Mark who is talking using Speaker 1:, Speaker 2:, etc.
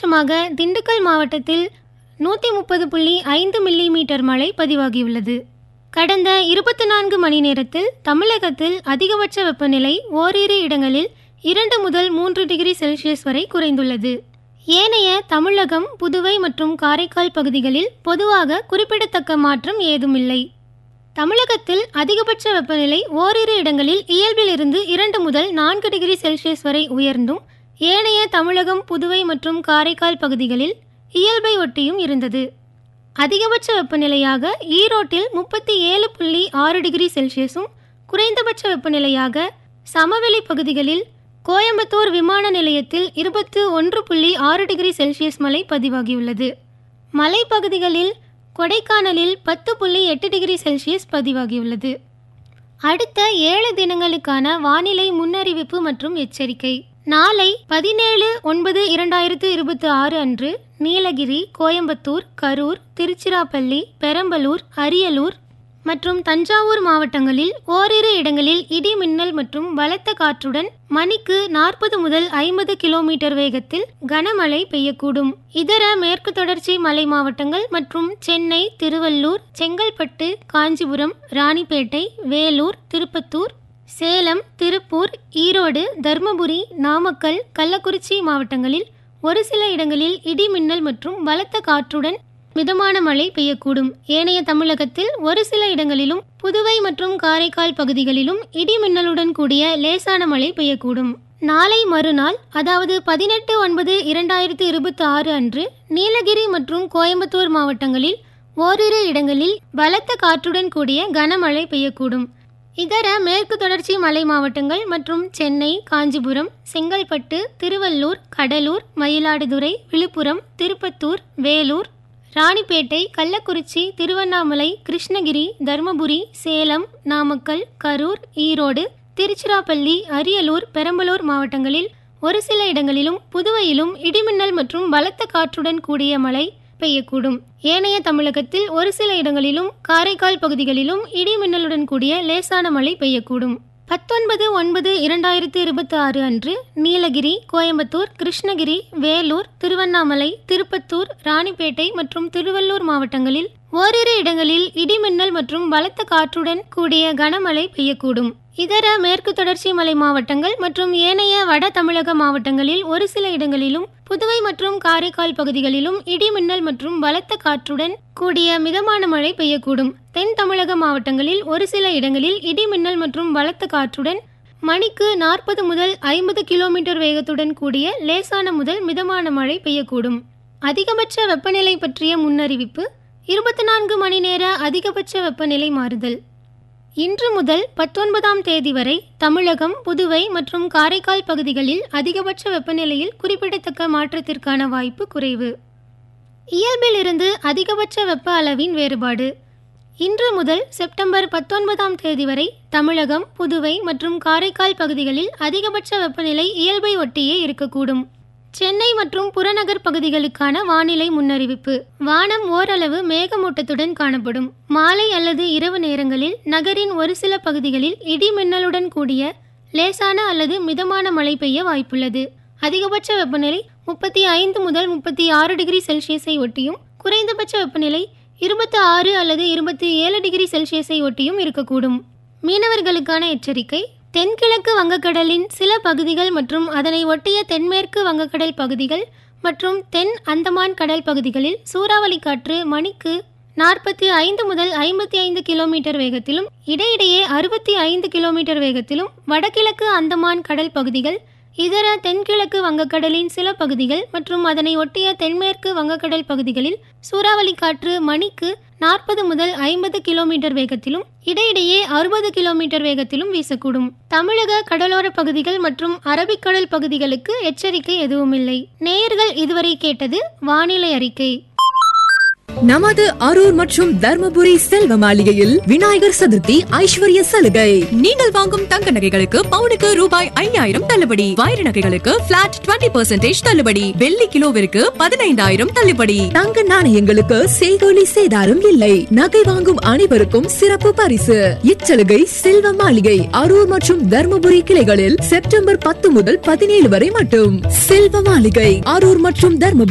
Speaker 1: அதிகபட்சமாக திண்டுக்கல் மாவட்டத்தில் நூற்றி முப்பது புள்ளி ஐந்து மில்லிமீட்டர் மழை பதிவாகியுள்ளது கடந்த இருபத்தி நான்கு மணி நேரத்தில் தமிழகத்தில் அதிகபட்ச வெப்பநிலை ஓரிரு இடங்களில் இரண்டு முதல் மூன்று டிகிரி செல்சியஸ் வரை குறைந்துள்ளது ஏனைய தமிழகம் புதுவை மற்றும் காரைக்கால் பகுதிகளில் பொதுவாக குறிப்பிடத்தக்க மாற்றம் ஏதுமில்லை தமிழகத்தில் அதிகபட்ச வெப்பநிலை ஓரிரு இடங்களில் இயல்பிலிருந்து இரண்டு முதல் நான்கு டிகிரி செல்சியஸ் வரை உயர்ந்தும் ஏனைய தமிழகம் புதுவை மற்றும் காரைக்கால் பகுதிகளில் இயல்பை ஒட்டியும் இருந்தது அதிகபட்ச வெப்பநிலையாக ஈரோட்டில் முப்பத்தி ஏழு புள்ளி ஆறு டிகிரி செல்சியஸும் குறைந்தபட்ச வெப்பநிலையாக சமவெளி பகுதிகளில் கோயம்புத்தூர் விமான நிலையத்தில் இருபத்து ஒன்று புள்ளி ஆறு டிகிரி செல்சியஸ் மழை பதிவாகியுள்ளது மலைப்பகுதிகளில் கொடைக்கானலில் பத்து புள்ளி எட்டு டிகிரி செல்சியஸ் பதிவாகியுள்ளது அடுத்த ஏழு தினங்களுக்கான வானிலை முன்னறிவிப்பு மற்றும் எச்சரிக்கை நாளை பதினேழு ஒன்பது இரண்டாயிரத்து இருபத்தி ஆறு அன்று நீலகிரி கோயம்புத்தூர் கரூர் திருச்சிராப்பள்ளி பெரம்பலூர் அரியலூர் மற்றும் தஞ்சாவூர் மாவட்டங்களில் ஓரிரு இடங்களில் இடி மின்னல் மற்றும் பலத்த காற்றுடன் மணிக்கு நாற்பது முதல் ஐம்பது கிலோமீட்டர் வேகத்தில் கனமழை பெய்யக்கூடும் இதர மேற்கு தொடர்ச்சி மலை மாவட்டங்கள் மற்றும் சென்னை திருவள்ளூர் செங்கல்பட்டு காஞ்சிபுரம் ராணிப்பேட்டை வேலூர் திருப்பத்தூர் சேலம் திருப்பூர் ஈரோடு தர்மபுரி நாமக்கல் கள்ளக்குறிச்சி மாவட்டங்களில் ஒரு சில இடங்களில் இடி மின்னல் மற்றும் பலத்த காற்றுடன் மிதமான மழை பெய்யக்கூடும் ஏனைய தமிழகத்தில் ஒரு சில இடங்களிலும் புதுவை மற்றும் காரைக்கால் பகுதிகளிலும் இடி மின்னலுடன் கூடிய லேசான மழை பெய்யக்கூடும் நாளை மறுநாள் அதாவது பதினெட்டு ஒன்பது இரண்டாயிரத்து இருபத்தி ஆறு அன்று நீலகிரி மற்றும் கோயம்புத்தூர் மாவட்டங்களில் ஓரிரு இடங்களில் பலத்த காற்றுடன் கூடிய கனமழை பெய்யக்கூடும் இதர மேற்கு தொடர்ச்சி மலை மாவட்டங்கள் மற்றும் சென்னை காஞ்சிபுரம் செங்கல்பட்டு திருவள்ளூர் கடலூர் மயிலாடுதுறை விழுப்புரம் திருப்பத்தூர் வேலூர் ராணிப்பேட்டை கள்ளக்குறிச்சி திருவண்ணாமலை கிருஷ்ணகிரி தருமபுரி சேலம் நாமக்கல் கரூர் ஈரோடு திருச்சிராப்பள்ளி அரியலூர் பெரம்பலூர் மாவட்டங்களில் ஒரு சில இடங்களிலும் புதுவையிலும் இடிமின்னல் மற்றும் பலத்த காற்றுடன் கூடிய மழை பெய்யக்கூடும் ஏனைய தமிழகத்தில் ஒரு சில இடங்களிலும் காரைக்கால் பகுதிகளிலும் இடி மின்னலுடன் கூடிய லேசான மழை பெய்யக்கூடும் பத்தொன்பது ஒன்பது இரண்டாயிரத்து இருபத்தி ஆறு அன்று நீலகிரி கோயம்புத்தூர் கிருஷ்ணகிரி வேலூர் திருவண்ணாமலை திருப்பத்தூர் ராணிப்பேட்டை மற்றும் திருவள்ளூர் மாவட்டங்களில் ஓரிரு இடங்களில் இடிமின்னல் மற்றும் பலத்த காற்றுடன் கூடிய கனமழை பெய்யக்கூடும் இதர மேற்கு தொடர்ச்சி மலை மாவட்டங்கள் மற்றும் ஏனைய வட தமிழக மாவட்டங்களில் ஒரு சில இடங்களிலும் புதுவை மற்றும் காரைக்கால் பகுதிகளிலும் இடி மின்னல் மற்றும் பலத்த காற்றுடன் கூடிய மிதமான மழை பெய்யக்கூடும் தென் தமிழக மாவட்டங்களில் ஒரு சில இடங்களில் இடி மின்னல் மற்றும் பலத்த காற்றுடன் மணிக்கு நாற்பது முதல் ஐம்பது கிலோமீட்டர் வேகத்துடன் கூடிய லேசான முதல் மிதமான மழை பெய்யக்கூடும் அதிகபட்ச வெப்பநிலை பற்றிய முன்னறிவிப்பு இருபத்தி நான்கு மணி நேர அதிகபட்ச வெப்பநிலை மாறுதல் இன்று முதல் பத்தொன்பதாம் தேதி வரை தமிழகம் புதுவை மற்றும் காரைக்கால் பகுதிகளில் அதிகபட்ச வெப்பநிலையில் குறிப்பிடத்தக்க மாற்றத்திற்கான வாய்ப்பு குறைவு இயல்பில் இருந்து அதிகபட்ச வெப்ப அளவின் வேறுபாடு இன்று முதல் செப்டம்பர் பத்தொன்பதாம் தேதி வரை தமிழகம் புதுவை மற்றும் காரைக்கால் பகுதிகளில் அதிகபட்ச வெப்பநிலை இயல்பை ஒட்டியே இருக்கக்கூடும் சென்னை மற்றும் புறநகர் பகுதிகளுக்கான வானிலை முன்னறிவிப்பு வானம் ஓரளவு மேகமூட்டத்துடன் காணப்படும் மாலை அல்லது இரவு நேரங்களில் நகரின் ஒரு சில பகுதிகளில் இடி மின்னலுடன் கூடிய லேசான அல்லது மிதமான மழை பெய்ய வாய்ப்புள்ளது அதிகபட்ச வெப்பநிலை முப்பத்தி ஐந்து முதல் முப்பத்தி ஆறு டிகிரி செல்சியஸை ஒட்டியும் குறைந்தபட்ச வெப்பநிலை இருபத்தி ஆறு அல்லது இருபத்தி ஏழு டிகிரி செல்சியஸை ஒட்டியும் இருக்கக்கூடும் மீனவர்களுக்கான எச்சரிக்கை தென்கிழக்கு வங்கக்கடலின் சில பகுதிகள் மற்றும் அதனை ஒட்டிய தென்மேற்கு வங்கக்கடல் பகுதிகள் மற்றும் தென் அந்தமான் கடல் பகுதிகளில் சூறாவளி காற்று மணிக்கு நாற்பத்தி ஐந்து முதல் ஐம்பத்தி ஐந்து கிலோமீட்டர் வேகத்திலும் இடையிடையே அறுபத்தி ஐந்து கிலோமீட்டர் வேகத்திலும் வடகிழக்கு அந்தமான் கடல் பகுதிகள் இதர தென்கிழக்கு வங்கக்கடலின் சில பகுதிகள் மற்றும் அதனை ஒட்டிய தென்மேற்கு வங்கக்கடல் பகுதிகளில் சூறாவளி காற்று மணிக்கு நாற்பது முதல் ஐம்பது கிலோமீட்டர் வேகத்திலும் இடையிடையே அறுபது கிலோமீட்டர் வேகத்திலும் வீசக்கூடும் தமிழக கடலோர பகுதிகள் மற்றும் அரபிக்கடல் பகுதிகளுக்கு எச்சரிக்கை எதுவுமில்லை நேயர்கள் இதுவரை கேட்டது வானிலை அறிக்கை
Speaker 2: நமது அரூர் மற்றும் தர்மபுரி செல்வ மாளிகையில் விநாயகர் சதுர்த்தி ஐஸ்வர்ய சலுகை நீங்கள் வாங்கும் தங்க நகைகளுக்கு பவுனுக்கு ரூபாய் ஐயாயிரம் தள்ளுபடி வைர நகைகளுக்கு பிளாட் 20% தள்ளுபடி வெள்ளி கிலோவிற்கு பதினைந்தாயிரம் தள்ளுபடி தங்க நாணயங்களுக்கு செய்கோலி சேதாரம் இல்லை நகை வாங்கும் அனைவருக்கும் சிறப்பு பரிசு இச்சலுகை செல்வ மாளிகை அரூர் மற்றும் தர்மபுரி கிளைகளில் செப்டம்பர் பத்து முதல் பதினேழு வரை மட்டும் செல்வ மாளிகை அரூர் மற்றும் தர்மபுரி